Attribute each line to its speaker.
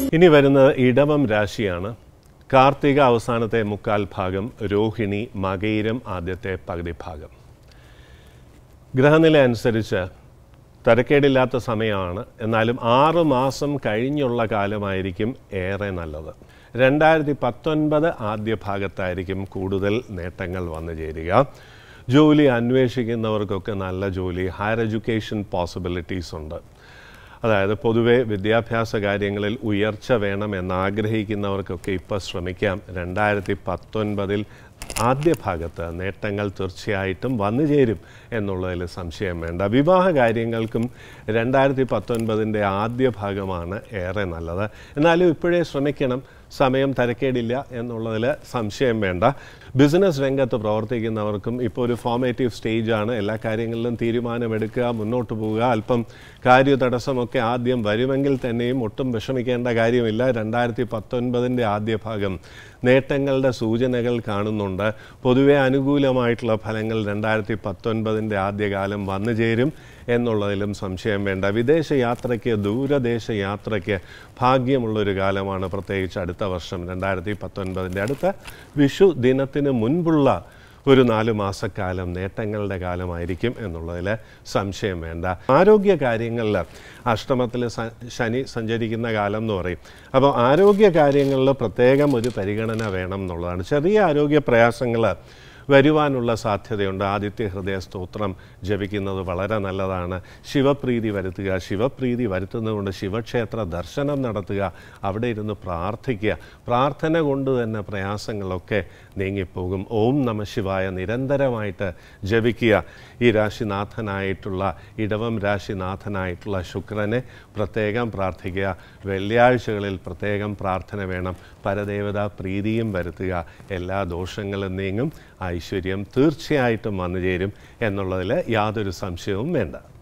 Speaker 1: ഇനി വരുന്നത് ഇടവം രാശിയാണ് കാർത്തിക അവസാനത്തെ മുക്കാൽ ഭാഗം രോഹിണി മകയിരം ആദ്യത്തെ പകുതി ഭാഗം ഗ്രഹനില അനുസരിച്ച് തരക്കേടില്ലാത്ത സമയമാണ് എന്നാലും ആറ് മാസം കഴിഞ്ഞുള്ള കാലമായിരിക്കും ഏറെ നല്ലത് രണ്ടായിരത്തി പത്തൊൻപത് ആദ്യ ഭാഗത്തായിരിക്കും കൂടുതൽ നേട്ടങ്ങൾ വന്നു ചേരുക ജോലി അന്വേഷിക്കുന്നവർക്കൊക്കെ നല്ല ജോലി ഹയർ എഡ്യൂക്കേഷൻ പോസിബിലിറ്റീസ് ഉണ്ട് അതായത് പൊതുവെ വിദ്യാഭ്യാസ കാര്യങ്ങളിൽ ഉയർച്ച വേണമെന്ന് ആഗ്രഹിക്കുന്നവർക്കൊക്കെ ഇപ്പോൾ ശ്രമിക്കാം രണ്ടായിരത്തി പത്തൊൻപതിൽ ആദ്യ ഭാഗത്ത് നേട്ടങ്ങൾ തീർച്ചയായിട്ടും വന്നു ചേരും എന്നുള്ളതിൽ സംശയം വേണ്ട വിവാഹ കാര്യങ്ങൾക്കും രണ്ടായിരത്തി പത്തൊൻപതിൻ്റെ ആദ്യ ഭാഗമാണ് ഏറെ നല്ലത് എന്നാലും ഇപ്പോഴേ ശ്രമിക്കണം സമയം തരക്കേടില്ല എന്നുള്ളതിൽ സംശയം വേണ്ട ബിസിനസ് രംഗത്ത് പ്രവർത്തിക്കുന്നവർക്കും ഇപ്പോൾ ഒരു ഫോർമേറ്റീവ് സ്റ്റേജാണ് എല്ലാ കാര്യങ്ങളിലും തീരുമാനമെടുക്കുക മുന്നോട്ട് പോവുക അല്പം കാര്യതടസ്സമൊക്കെ ആദ്യം വരുമെങ്കിൽ തന്നെയും ഒട്ടും വിഷമിക്കേണ്ട കാര്യമില്ല രണ്ടായിരത്തി പത്തൊൻപതിൻ്റെ ആദ്യ ഭാഗം നേട്ടങ്ങളുടെ സൂചനകൾ കാണുന്നുണ്ട് പൊതുവെ അനുകൂലമായിട്ടുള്ള ഫലങ്ങൾ രണ്ടായിരത്തി പത്തൊൻപതിൻ്റെ ആദ്യകാലം വന്നു ചേരും എന്നുള്ളതിലും സംശയം വേണ്ട വിദേശ യാത്രയ്ക്ക് ദൂരദേശ യാത്രയ്ക്ക് ഭാഗ്യമുള്ളൊരു കാലമാണ് പ്രത്യേകിച്ച് അടുത്ത വർഷം രണ്ടായിരത്തി പത്തൊൻപതിൻ്റെ അടുത്ത വിഷു ദിനത്തിന് മുൻപുള്ള ഒരു നാല് മാസക്കാലം നേട്ടങ്ങളുടെ കാലമായിരിക്കും എന്നുള്ളതിൽ സംശയം വേണ്ട ആരോഗ്യ കാര്യങ്ങളിൽ അഷ്ടമത്തിൽ സ- ശനി സഞ്ചരിക്കുന്ന കാലം എന്ന് പറയും അപ്പോൾ ആരോഗ്യ കാര്യങ്ങളിൽ പ്രത്യേകം ഒരു പരിഗണന വേണം എന്നുള്ളതാണ് ചെറിയ ആരോഗ്യ പ്രയാസങ്ങൾ വരുവാനുള്ള സാധ്യതയുണ്ട് ആദിത്യ ഹൃദയ സ്തോത്രം ജപിക്കുന്നത് വളരെ നല്ലതാണ് ശിവപ്രീതി വരുത്തുക ശിവപ്രീതി വരുത്തുന്നതുകൊണ്ട് ശിവക്ഷേത്ര ദർശനം നടത്തുക അവിടെ ഇരുന്ന് പ്രാർത്ഥിക്കുക പ്രാർത്ഥന കൊണ്ട് തന്നെ പ്രയാസങ്ങളൊക്കെ നീങ്ങിപ്പോകും ഓം നമ ശിവായ നിരന്തരമായിട്ട് ജപിക്കുക ഈ രാശിനാഥനായിട്ടുള്ള ഇടവം രാശിനാഥനായിട്ടുള്ള ശുക്രനെ പ്രത്യേകം പ്രാർത്ഥിക്കുക വെള്ളിയാഴ്ചകളിൽ പ്രത്യേകം പ്രാർത്ഥന വേണം പരദേവത പ്രീതിയും വരുത്തുക എല്ലാ ദോഷങ്ങളും നീങ്ങും ഐശ്വര്യം തീർച്ചയായിട്ടും വന്നു ചേരും എന്നുള്ളതിൽ യാതൊരു സംശയവും വേണ്ട